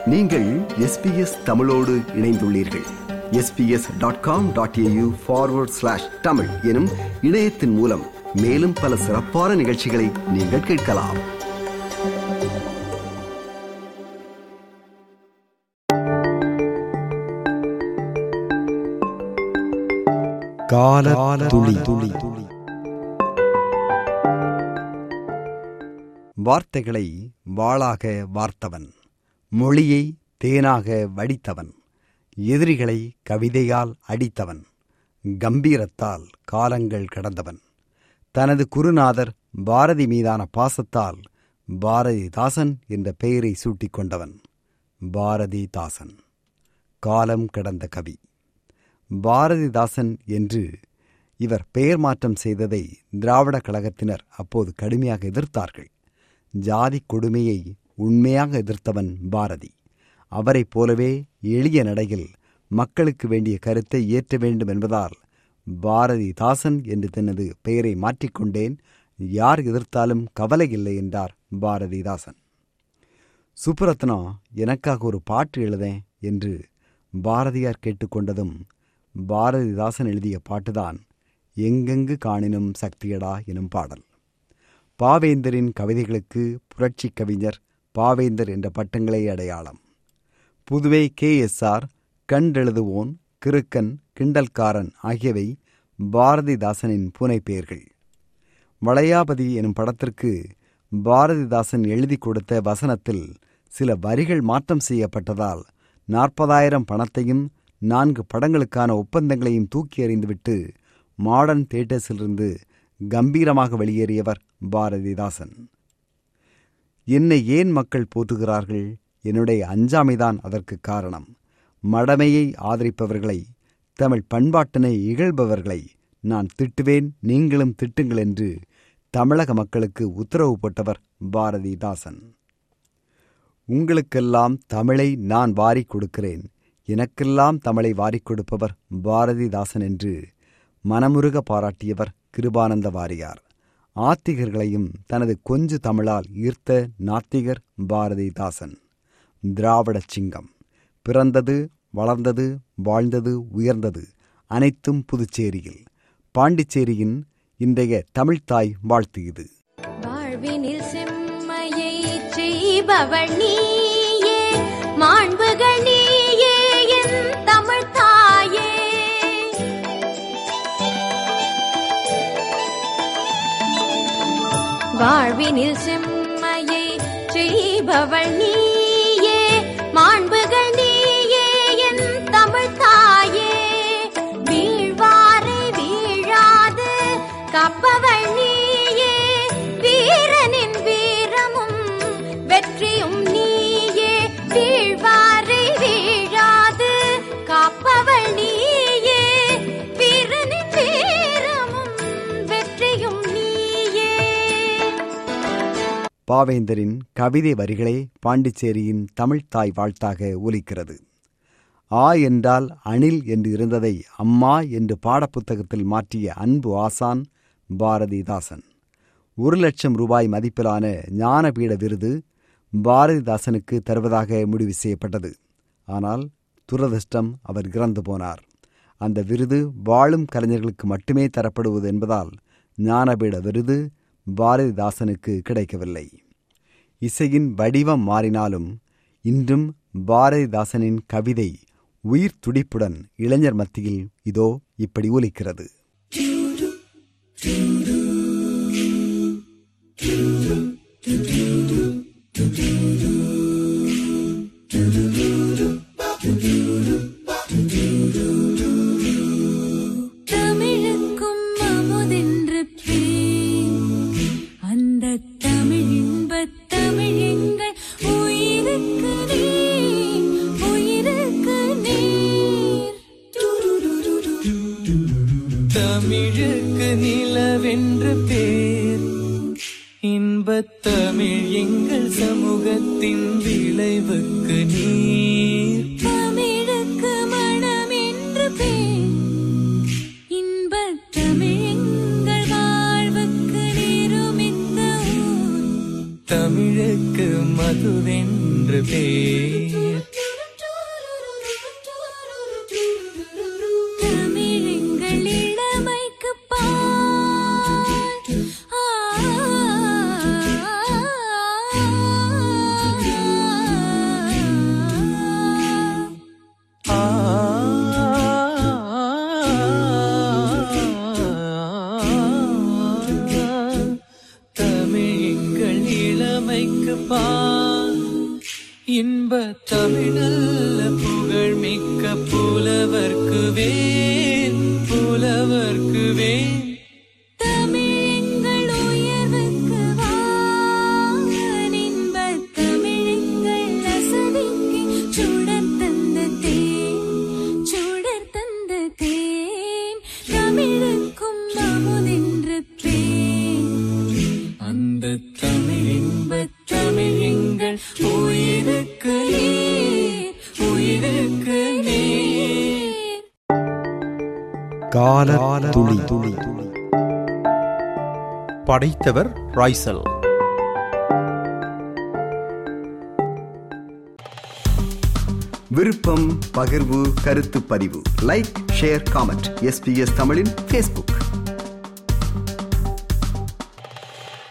நீங்கள் எஸ்பிஎஸ் தமிழோடு இணைந்துள்ளீர்கள் SBS dot com dot AU forward slash தமிழ் எனும் இணையத்தின் மூலம் மேலும் பல சிறப்பான நிகழ்ச்சிகளை நீங்கள் கேட்கலாம் கால துளி துளி வார்த்தைகளை வாளாக வார்த்தவன் மொழியை தேனாக வடித்தவன் எதிரிகளை கவிதையால் அடித்தவன் கம்பீரத்தால் காலங்கள் கடந்தவன் தனது குருநாதர் பாரதி மீதான பாசத்தால் பாரதிதாசன் என்ற பெயரை சூட்டிக் கொண்டவன் பாரதிதாசன் காலம் கடந்த கவி பாரதிதாசன் என்று இவர் பெயர் மாற்றம் செய்ததை திராவிட கழகத்தினர் அப்போது கடுமையாக எதிர்த்தார்கள் ஜாதி கொடுமையை உண்மையாக எதிர்த்தவன் பாரதி அவரைப் போலவே எளிய நடையில் மக்களுக்கு வேண்டிய கருத்தை ஏற்ற வேண்டும் என்பதால் பாரதிதாசன் என்று தனது பெயரை மாற்றிக்கொண்டேன் யார் எதிர்த்தாலும் கவலை இல்லை என்றார் பாரதிதாசன் சுப்புரத்னா எனக்காக ஒரு பாட்டு எழுதேன் என்று பாரதியார் கேட்டுக்கொண்டதும் பாரதிதாசன் எழுதிய பாட்டுதான் எங்கெங்கு காணினும் சக்தியடா எனும் பாடல் பாவேந்தரின் கவிதைகளுக்கு புரட்சி கவிஞர் பாவேந்தர் என்ற பட்டங்களே அடையாளம் புதுவை கே எஸ் ஆர் கண்டெழுதுவோன் கிறுக்கன் கிண்டல்காரன் ஆகியவை பாரதிதாசனின் புனைப்பெயர்கள் வளையாபதி எனும் படத்திற்கு பாரதிதாசன் எழுதி கொடுத்த வசனத்தில் சில வரிகள் மாற்றம் செய்யப்பட்டதால் நாற்பதாயிரம் பணத்தையும் நான்கு படங்களுக்கான ஒப்பந்தங்களையும் தூக்கி எறிந்துவிட்டு மாடர்ன் தியேட்டர்ஸிலிருந்து கம்பீரமாக வெளியேறியவர் பாரதிதாசன் என்னை ஏன் மக்கள் போற்றுகிறார்கள் என்னுடைய அஞ்சாமைதான் அதற்கு காரணம் மடமையை ஆதரிப்பவர்களை தமிழ் பண்பாட்டினை இகழ்பவர்களை நான் திட்டுவேன் நீங்களும் திட்டுங்கள் என்று தமிழக மக்களுக்கு உத்தரவு போட்டவர் பாரதிதாசன் உங்களுக்கெல்லாம் தமிழை நான் வாரிக் கொடுக்கிறேன் எனக்கெல்லாம் தமிழை வாரிக் கொடுப்பவர் பாரதிதாசன் என்று மனமுருக பாராட்டியவர் கிருபானந்த வாரியார் ஆத்திகர்களையும் தனது கொஞ்சு தமிழால் ஈர்த்த நாத்திகர் பாரதிதாசன் திராவிட சிங்கம் பிறந்தது வளர்ந்தது வாழ்ந்தது உயர்ந்தது அனைத்தும் புதுச்சேரியில் பாண்டிச்சேரியின் இன்றைய தமிழ்த்தாய் வாழ்த்து இது வாழ்வினில் செம்மையை செய்பவள் நீயே மாண்புகள் நீயே என் தமிழ் தாயே வாழ்வினில் செம்மையை செய்பவள் நீயே மாண்புகள் நீயே என் தமிழ் தாயே வீழ்வாரை வீழாது காப்பவள் நீயே வீரனின் வீரமும் வெற்றியும் நீயே வீழ்வாரை வீழாது காப்பவள் நீயே வீரனின் வீரமும் வெற்றியும் நீயே பாவேந்தரின் கவிதை வரிகளே பாண்டிச்சேரியின் தமிழ்த்தாய் வாழ்த்தாக ஒலிக்கிறது ஆ என்றால் அணில் என்று இருந்ததை அம்மா என்று பாடப்புத்தகத்தில் மாற்றிய அன்பு ஆசான் பாரதிதாசன் ஒரு லட்சம் ரூபாய் மதிப்பிலான ஞானபீட விருது பாரதிதாசனுக்கு தருவதாக முடிவு செய்யப்பட்டது ஆனால் துரதிர்ஷ்டம் அவர் இறந்து போனார் அந்த விருது வாழும் கலைஞர்களுக்கு மட்டுமே தரப்படுவது என்பதால் ஞானபீட விருது பாரதிதாசனுக்கு கிடைக்கவில்லை இசையின் வடிவம் மாறினாலும் இன்றும் பாரதிதாசனின் கவிதை உயிர் துடிப்புடன் இளைஞர் மத்தியில் இதோ இப்படி ஒலிக்கிறது தமிழுக்கும் அமுதென்று பேர் அந்த தமிழ் இன்பத் தமிழ் எங்கள் உயிருக்கு நீர் உயிருக்கு நீர் தமிழுக்கு நிலவென்று பேர் இன்பத் தமிழ் எங்கள் சமூகத்தின் விளைவுக்கு நீர் தமிழுக்கு மனம் என்று பேர் இன்பத் தமிழ் எங்கள் வாழ்வுக்கு நிருமித்த ஊர் தமிழுக்கு மதுவென்று பேர் தமிழெங்கள் இளமைக்கு பால் ஆ, ஆ தமிழ் இளமைக்கு பால் இன்ப தமிழல்ல புகழ் மிக்க புலவர்க்கு வேல் புலவர்க்கு வேல் தமிழெங்கள் உயர்வுக்கு வான் இன்பத் தமிழெங்கள் அசதிக்கு சுடர் தந்த தேன் சுடர் தந்த தேன் தமிழுக்கும் அமுதென்று பேன் அந்த தமிழ் இன்பத் தமிழ் எங்கள் உயிருக்கு நேர் உயிருக்கு நேர் கால துளி துளி படைத்தவர் ராய்சல் விருப்பம் பகிர்வு கருத்து பதிவு லைக் ஷேர் காமெண்ட் எஸ்பிஎஸ் தமிழின் ஃபேஸ்புக்